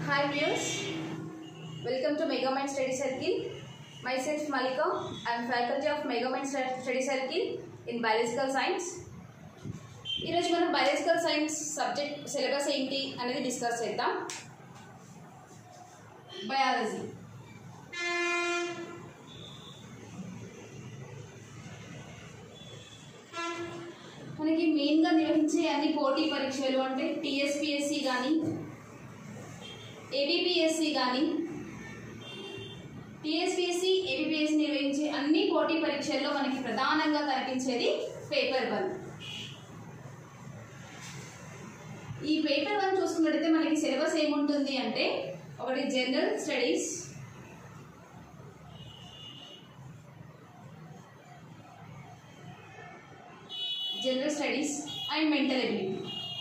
Hi viewers, welcome to Megamind Study Circle. Myself Malika, I am faculty of Megamind Stu- Study Circle in Biological Science. ఈరోజు మనం biological science subject syllabus ఏంటి అనేది discuss చేద్దాం biology మనకి మెయిన్గా నిర్వహించే అన్ని పోటీ పరీక్షలు అంటే టీఎస్పిఎస్సి కానీ ఏబిపిఎస్సి కానీ టీఎస్పిఎస్సి ఏబిపిఎస్సి నిర్వహించే అన్ని పోటీ పరీక్షల్లో మనకి ప్రధానంగా కనిపించేది పేపర్ వన్ ఈ పేపర్ వన్ చూసుకున్నట్టయితే మనకి సిలబస్ ఏముంటుంది అంటే ఒకటి general studies general studies and mental ability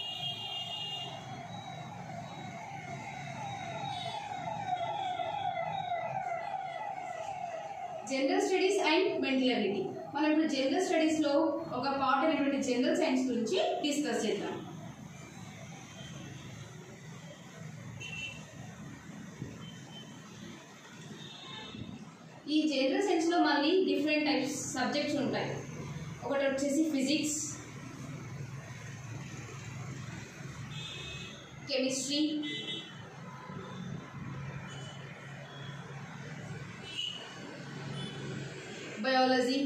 general studies and mental ability మనం ఇప్పుడు జనరల్ స్టడీస్లో ఒక పార్ట్ అయినటువంటి జనరల్ సైన్స్ గురించి డిస్కస్ చేద్దాం ఈ జనరల్ సైన్స్లో మళ్ళీ డిఫరెంట్ టైప్స్ సబ్జెక్ట్స్ ఉంటాయి ఒకటి వచ్చేసి physics chemistry biology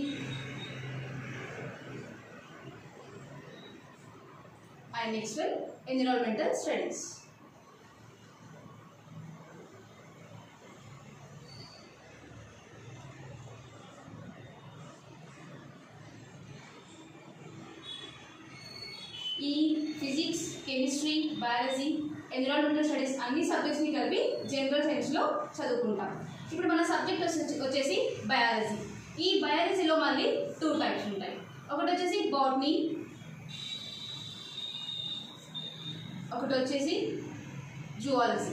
and next one environmental studies ఈ physics chemistry biology environmental studies అన్ని సబ్జెక్ట్స్ని కలిపి జనరల్ సైన్స్లో చదువుకుంటాం ఇప్పుడు మన సబ్జెక్ట్ వచ్చేసి వచ్చేసి బయాలజీ ఈ బయాలజీలో మళ్ళీ టూ టైప్స్ ఉంటాయి ఒకటి వచ్చేసి బాటనీ ఒకటి వచ్చేసి జువాలజీ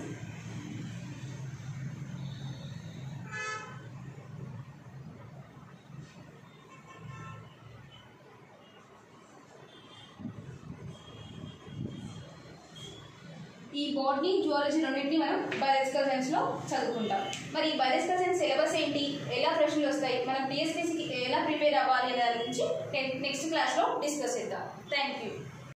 ఈ బాటనీ జువాలజీ రెండింటిని మనం బయాలజికల్ సైన్స్లో చదువుకుంటాం మరి ఈ బయాలజికల్ సైన్స్ సిలబస్ ఏంటి ఎలా ప్రశ్నలు వస్తాయి మనం టీఎస్పీసీకి ఎలా ప్రిపేర్ అవ్వాలి అనే దాని గురించి నెక్స్ట్ క్లాస్లో డిస్కస్ చేద్దాం థ్యాంక్ యూ